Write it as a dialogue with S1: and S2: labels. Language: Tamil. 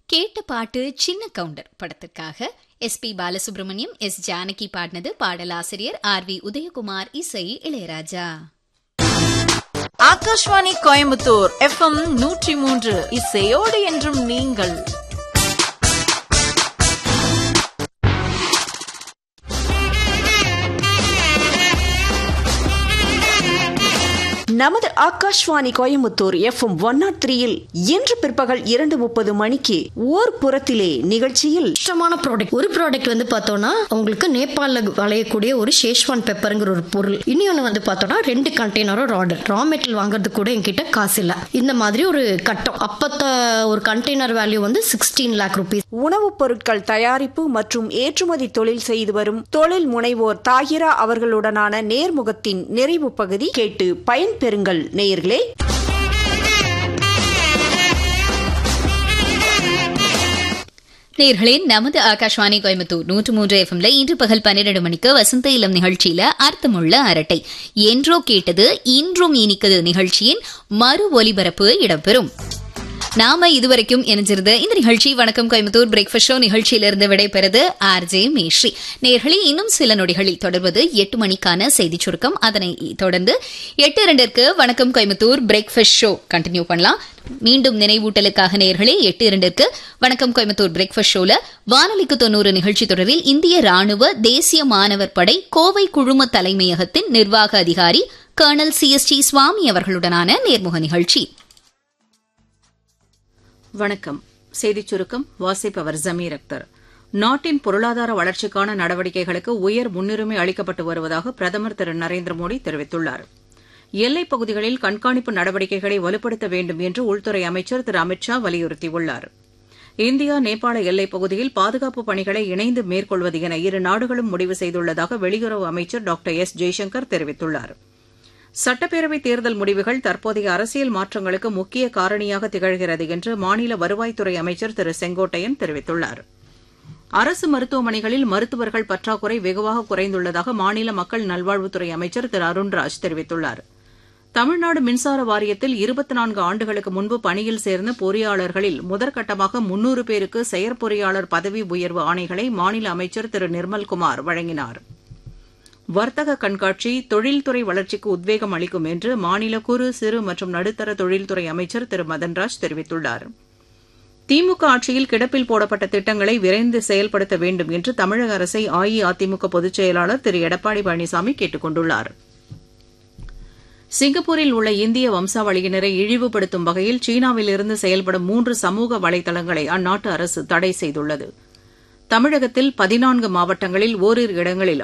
S1: கேட்ட பாட்டு சின்ன கவுண்டர் படத்திற்காக S P Balasubrahmanyam S Janaki பாடினது பாடலாசிரியர் ஆர் வி உதயகுமார் இசை இளையராஜா
S2: ஆகாஷ்வாணி கோயம்புத்தூர் எஃப்எம் நூற்றி மூன்று இசையோடு என்றும் நீங்கள்
S3: நமது Akashvani Coimbatore FM one nought த்ரீயில் இன்று பிற்பகல் இரண்டு முப்பது மணிக்கு ஓர் புறத்திலே நிகழ்ச்சியில்
S4: இஷ்டமான ப்ராடக்ட் ஒரு ப்ராடக்ட் வந்து பார்த்தோம்னா உங்களுக்கு நேபாளில் விளையக்கூடிய ஒரு ஷேஷ்வான் பெப்பருங்கிற ஒரு பொருள் இன்னொன்று வந்து பார்த்தோம்னா ரெண்டு கண்டெய்னரும் ஆர்டர் ரா மெட்டீரியல் வாங்குறது கூட என்கிட்ட காசு இல்லை இந்த மாதிரி ஒரு கட்டம் அப்பத்த ஒரு கண்டெய்னர் வேல்யூ வந்து சிக்ஸ்டீன் லேக் ருபீஸ்
S3: உணவுப் பொருட்கள் தயாரிப்பு மற்றும் ஏற்றுமதி தொழில் செய்து வரும் தொழில் முனைவோர் தாகிரா அவர்களுடனான நேர்முகத்தின் நிறைவு பகுதி கேட்டு பயன்பெறுங்கள் நேயர்களே
S1: நேர்களே நமது ஆகாஷ்வாணி கோயம்புத்தூர் நூற்று மூன்று எஃப்எம்ல இன்று பகல் பன்னிரண்டு மணிக்கு வசந்த இளம் நிகழ்ச்சியில அர்த்தமுள்ள அரட்டை என்றோ கேட்டது இன்றும் இனிக்குது நிகழ்ச்சியின் மறு ஒலிபரப்பு இடம்பெறும் நாம இதுவரைக்கும் இணைஞ்சிருந்த இந்த நிகழ்ச்சி வணக்கம் கோயம்புத்தூர் பிரேக்ஃபாஸ்ட் ஷோ நிகழ்ச்சியிலிருந்து விடைபெறுது ஆர் ஜே மேஸ்ரீ நேர்களே இன்னும் சில நொடிகளில் தொடர்வது எட்டு மணிக்கான செய்தி சுருக்கம் அதனை தொடர்ந்து எட்டு இரண்டிற்கு வணக்கம் கோயம்புத்தூர் பிரேக்ஃபாஸ்ட் ஷோ கண்டினியூ பண்ணலாம் மீண்டும் நினைவூட்டலுக்காக நேர்களே எட்டு இரண்டிற்கு வணக்கம் கோயம்புத்தூர் பிரேக்ஃபாஸ்ட் ஷோல வானொலிக்கு தொண்ணூறு நிகழ்ச்சி தொடரில் இந்திய ராணுவ தேசிய மாணவர் படை கோவை குழும தலைமையகத்தின் நிர்வாக அதிகாரி colonel C S D Swamy அவர்களுடனான நேர்முக நிகழ்ச்சி
S5: வணக்கம் செய்திச் சுருக்கம் வாசிப்பவர் ஜமீர் அக்தர் நாட்டின் பொருளாதார வளர்ச்சிக்கான நடவடிக்கைகளுக்கு உயர் முன்னுரிமை அளிக்கப்பட்டு வருவதாக பிரதமர் திரு நரேந்திர மோடி தெரிவித்துள்ளார் எல்லைப் பகுதிகளில் கண்காணிப்பு நடவடிக்கைகளை வலுப்படுத்த வேண்டும் என்று உள்துறை அமைச்சர் திரு அமித் ஷா வலியுறுத்தியுள்ளார் இந்தியா நேபாள எல்லைப் பகுதியில் பாதுகாப்பு பணிகளை இணைந்து மேற்கொள்வது என இரு நாடுகளும் முடிவு செய்துள்ளதாக வெளியுறவு அமைச்சர் டாக்டர் எஸ் ஜெய்சங்கர் தெரிவித்துள்ளாா் சட்டப்பேரவைத் தேர்தல் முடிவுகள் தற்போதைய அரசியல் மாற்றங்களுக்கு முக்கிய காரணியாக திகழ்கிறது என்று மாநில வருவாய்த்துறை அமைச்சர் திரு செங்கோட்டையன் தெரிவித்துள்ளார் அரசு மருத்துவமனைகளில் மருத்துவர்கள் பற்றாக்குறை வெகுவாக குறைந்துள்ளதாக மாநில மக்கள் நல்வாழ்வுத்துறை அமைச்சர் திரு அருண்ராஜ் தெரிவித்துள்ளார் தமிழ்நாடு மின்சார வாரியத்தில் இருபத்தி நான்கு ஆண்டுகளுக்கு முன்பு பணியில் சேர்ந்த பொறியாளர்களில் முதற்கட்டமாக முன்னூறு பேருக்கு செயற்பொறியாளர் பதவி உயர்வு ஆணைகளை மாநில அமைச்சர் திரு நிர்மல்குமார் வழங்கினாா் வர்த்தக கண்காட்சி தொழில்துறை வளர்ச்சிக்கு உத்வேகம் அளிக்கும் என்று மாநில குறு சிறு மற்றும் நடுத்தர தொழில்துறை அமைச்சர் திரு மதன்ராஜ் தெரிவித்துள்ளார் திமுக ஆட்சியில் கிடப்பில் போடப்பட்ட திட்டங்களை விரைந்து செயல்படுத்த வேண்டும் என்று தமிழக அரசை அஇஅதிமுக பொதுச் செயலாளர் திரு எடப்பாடி பழனிசாமி கேட்டுக் கொண்டுள்ளார் சிங்கப்பூரில் உள்ள இந்திய வம்சாவளியினரை இழிவுபடுத்தும் வகையில் சீனாவிலிருந்து செயல்படும் மூன்று சமூக வலைதளங்களை அந்நாட்டு அரசு தடை செய்துள்ளது தமிழகத்தில் பதினான்கு மாவட்டங்களில் ஓரிரு இடங்களில்